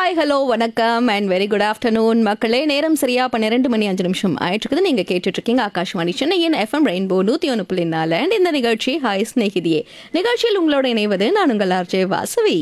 hi hello வணக்கம் and very good afternoon மக்களே நேரம் சரியா பன்னிரெண்டு மணி அஞ்சு நிமிஷம் ஆயிட்டு இருக்குது நீங்க கேட்டுட்டு இருக்கீங்க ஆகாஷ்வாணி சென்னையின் எஃப்எம் ரெயின்போ நூத்தி ஒன்று புள்ளி நாலு அண்ட் இந்த நிகழ்ச்சி ஹாய் ஸ்நேகிதியே நிகழ்ச்சியில் உங்களோட இணைவது நான் உங்கள் ஆர்ஜே வாசவி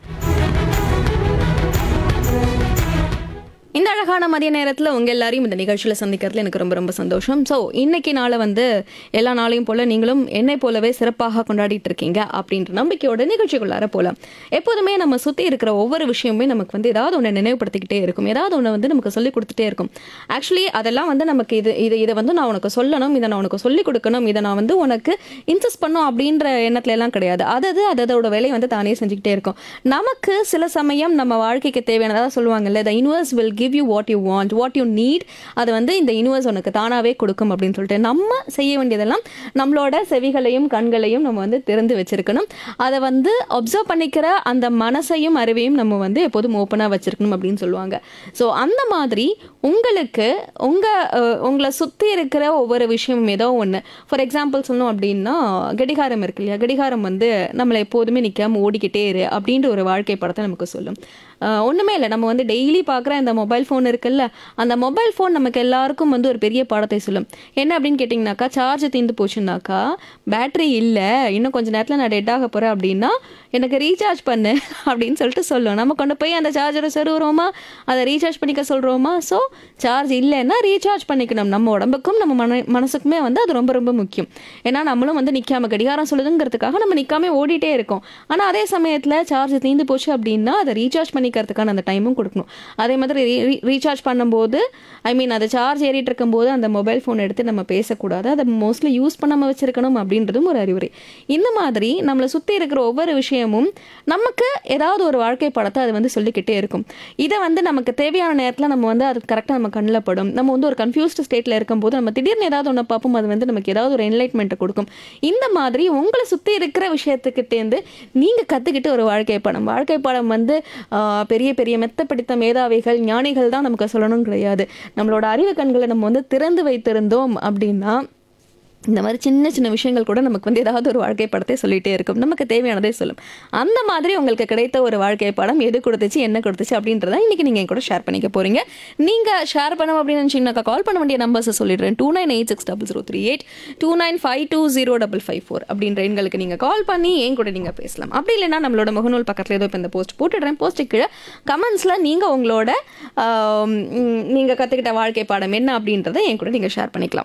இந்த அழகான மதிய நேரத்தில் உங்கள் எல்லாரையும் இந்த நிகழ்ச்சியில் சந்திக்கிறதுல எனக்கு ரொம்ப ரொம்ப சந்தோஷம் ஸோ இன்னைக்கு நாளை வந்து எல்லா நாளையும் போல நீங்களும் என்னை போலவே சிறப்பாக கொண்டாடிட்டு இருக்கீங்க அப்படின்ற நம்பிக்கையோட நிகழ்ச்சிக்குள்ளார போகலாம் எப்போதுமே நம்ம சுற்றி இருக்கிற ஒவ்வொரு விஷயமுமே நமக்கு வந்து ஏதாவது ஒன்று நினைவுபடுத்திக்கிட்டே இருக்கும் ஏதாவது ஒன்று வந்து நமக்கு சொல்லி கொடுத்துட்டே இருக்கும் ஆக்சுவலி அதெல்லாம் வந்து நமக்கு இது இது இதை வந்து நான் உனக்கு சொல்லணும் இதை நான் உனக்கு சொல்லிக் கொடுக்கணும் இதை நான் வந்து உனக்கு இன்சஸ்ட் பண்ணும் அப்படின்ற எண்ணத்துல எல்லாம் கிடையாது அதது அதோட வேலையை வந்து தானே செஞ்சுக்கிட்டே இருக்கும் நமக்கு சில சமயம் நம்ம வாழ்க்கைக்கு தேவையானதாக சொல்லுவாங்கல்ல the universe will give you what you want what you need அது வந்து இந்த யூனிவர்ஸ் உனக்கு தானாகவே கொடுக்கும் அப்படின்னு சொல்லிட்டு நம்ம செய்ய வேண்டியதெல்லாம் நம்மளோட செவிகளையும் கண்களையும் நம்ம வந்து திறந்து வச்சிருக்கணும் அதை வந்து அப்சர்வ் பண்ணிக்கிற அந்த மனசையும் அறிவையும் நம்ம வந்து எப்போதும் ஓப்பனாக வச்சிருக்கணும் அப்படின்னு சொல்லுவாங்க ஸோ அந்த மாதிரி உங்களுக்கு உங்கள் உங்களை சுற்றி இருக்கிற ஒவ்வொரு விஷயமும் ஏதோ ஒன்று ஃபார் எக்ஸாம்பிள் சொல்லணும் அப்படின்னா கடிகாரம் இருக்கு இல்லையா கடிகாரம் வந்து நம்மளை எப்போதுமே நிற்காம ஓடிக்கிட்டே இரு அப்படின்ற ஒரு வாழ்க்கை படத்தை நமக்கு சொல்லும் அஹ் ஒண்ணுமே இல்லை நம்ம வந்து டெய்லி பார்க்குற இந்த மொபைல் ஃபோன் இருக்குல்ல அந்த மொபைல் ஃபோன் நமக்கு எல்லாருக்கும் வந்து ஒரு பெரிய பாடத்தை சொல்லும் என்ன அப்படின்னு கேட்டிங்கனாக்கா சார்ஜ் தீர்ந்து போச்சுன்னாக்கா பேட்டரி இல்லை இன்னும் கொஞ்ச நேரத்தில் நான் டெட் ஆக போகிறேன் அப்படின்னா எனக்கு ரீசார்ஜ் பண்ணு அப்படின்னு சொல்லிட்டு சொல்லும் நம்ம கொண்டு போய் அந்த சார்ஜரை சொருகிறோமா அதை ரீசார்ஜ் பண்ணிக்க சொல்கிறோமா ஸோ சார்ஜ் இல்லைன்னா ரீசார்ஜ் பண்ணிக்கணும் நம்ம உடம்புக்கும் நம்ம மன மனசுக்குமே வந்து அது ரொம்ப ரொம்ப முக்கியம் ஏன்னா நம்மளும் வந்து நிற்காம கடிகாரம் சொல்லுதுங்கிறதுக்காக நம்ம நிற்காம ஓடிட்டே இருக்கோம் ஆனால் அதே சமயத்தில் சார்ஜ் தீர்ந்து போச்சு அப்படின்னா அதை ரீசார்ஜ் பண்ணிக்கிறதுக்கான அந்த டைமும் கொடுக்கணும் அதே மாதிரி ரீசார்ஜ் பண்ணும்போது ஐ மீன் அதை சார்ஜ் ஏறிட்டு இருக்கும்போது அந்த மொபைல் ஃபோன் எடுத்து நம்ம பேசக்கூடாது அதை மோஸ்ட்லி யூஸ் பண்ணாமல் வச்சிருக்கணும் அப்படின்றதும் ஒரு அறிவுரை இந்த மாதிரி நம்மளை சுற்றி இருக்கிற ஒவ்வொரு விஷயமும் நமக்கு ஏதாவது ஒரு வாழ்க்கை படத்தை அது வந்து சொல்லிக்கிட்டே இருக்கும் இதை வந்து நமக்கு தேவையான நேரத்தில் நம்ம வந்து அது கரெக்டாக நம்ம கண்ணில் படும் நம்ம வந்து ஒரு கன்ஃபியூஸ்டு ஸ்டேட்டில் இருக்கும்போது நம்ம திடீர்னு ஏதாவது ஒன்று பார்ப்போம் அது வந்து நமக்கு ஏதாவது ஒரு என்லைட்மெண்ட்டை கொடுக்கும் இந்த மாதிரி உங்களை சுற்றி இருக்கிற விஷயத்துக்கிட்டேருந்து நீங்கள் கற்றுக்கிட்டு ஒரு வாழ்க்கை படம் வாழ்க்கை படம் வந்து ஆஹ், பெரிய பெரிய மெத்த பிடித்த மேதாவிகள் ஞானிகள் தான் நமக்கு சொல்லணும் கிடையாது நம்மளோட அறிவு கண்களை நம்ம வந்து திறந்து வைத்திருந்தோம் அப்படின்னா இந்த மாதிரி சின்ன சின்ன விஷயங்கள் கூட நமக்கு வந்து ஏதாவது ஒரு வாழ்க்கை படத்தை சொல்லிட்டே இருக்கும் நமக்கு தேவையானதே சொல்லும் அந்த மாதிரி உங்களுக்கு கிடைத்த ஒரு வாழ்க்கை படம் எது கொடுத்துச்சு என்ன கொடுத்துச்சு அப்படின்றத இன்னைக்கு நீங்கள் என் கூட ஷேர் பண்ணிக்க போறீங்க நீங்கள் ஷேர் பண்ணணும் அப்படின்னு நினச்சிங்கனாக்கா கால் பண்ண வேண்டிய நம்பர்ஸை சொல்லிடுறேன் two nine eight six double zero three eight two nine five two zero double five four அப்படின்ற எண்களுக்கு நீங்கள் கால் பண்ணி என் கூட நீங்கள் பேசலாம் அப்படி இல்லைன்னா நம்மளோட முகநூல் பக்கத்தில் ஏதோ இப்போ இந்த போஸ்ட் போட்டுடுறேன் போஸ்ட்டு கீழே கமெண்ட்ஸில் நீங்கள் உங்களோட நீங்கள் கற்றுக்கிட்ட வாழ்க்கை பாடம் என்ன அப்படின்றத என் கூட நீங்கள் ஷேர் பண்ணிக்கலாம்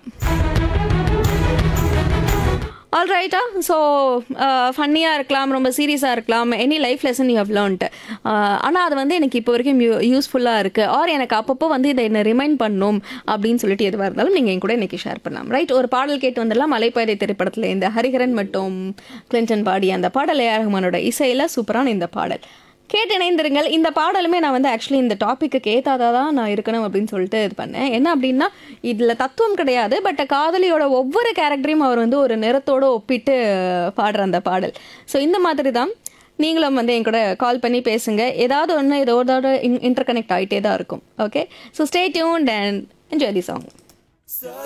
ஆல் ரைட்டா ஸோ ஃபன்னியாக இருக்கலாம் ரொம்ப சீரியஸாக இருக்கலாம் any life lesson you have learned ஆனால் அது வந்து எனக்கு இப்போ வரைக்கும் யூ யூஸ்ஃபுல்லாக இருக்குது ஆர் எனக்கு அப்பப்போ வந்து இதை என்ன ரிமைண்ட் பண்ணும் அப்படின்னு சொல்லிட்டு எதுவாக இருந்தாலும் நீங்கள் என் கூட இன்னைக்கு ஷேர் பண்ணலாம் ரைட் ஒரு பாடல் கேட்டு வந்துடலாம் மலைப்பாதை திரைப்படத்தில் இந்த ஹரிஹரன் மற்றும் கிளின்டன் பாடி அந்த பாடல் ஏஆர் ரஹ்மானோட இசையில் சூப்பரான இந்த பாடல் கேட்டு இணைந்திருங்கள் இந்த பாடலுமே நான் வந்து ஆக்சுவலி இந்த டாப்பிக்கு ஏத்தாதான் தான் நான் இருக்கணும் அப்படின்னு சொல்லிட்டு இது பண்ணேன் என்ன அப்படின்னா இதில் தத்துவம் கிடையாது பட் காதலியோட ஒவ்வொரு கேரக்டரையும் அவர் வந்து ஒரு நிறத்தோடு ஒப்பிட்டு பாடுற அந்த பாடல் ஸோ இந்த மாதிரி தான் நீங்களும் வந்து என் கூட கால் பண்ணி பேசுங்க ஏதாவது ஒன்று இதோட இன்டர் கனெக்ட் ஆகிட்டே தான் இருக்கும் okay so stay tuned and enjoy the song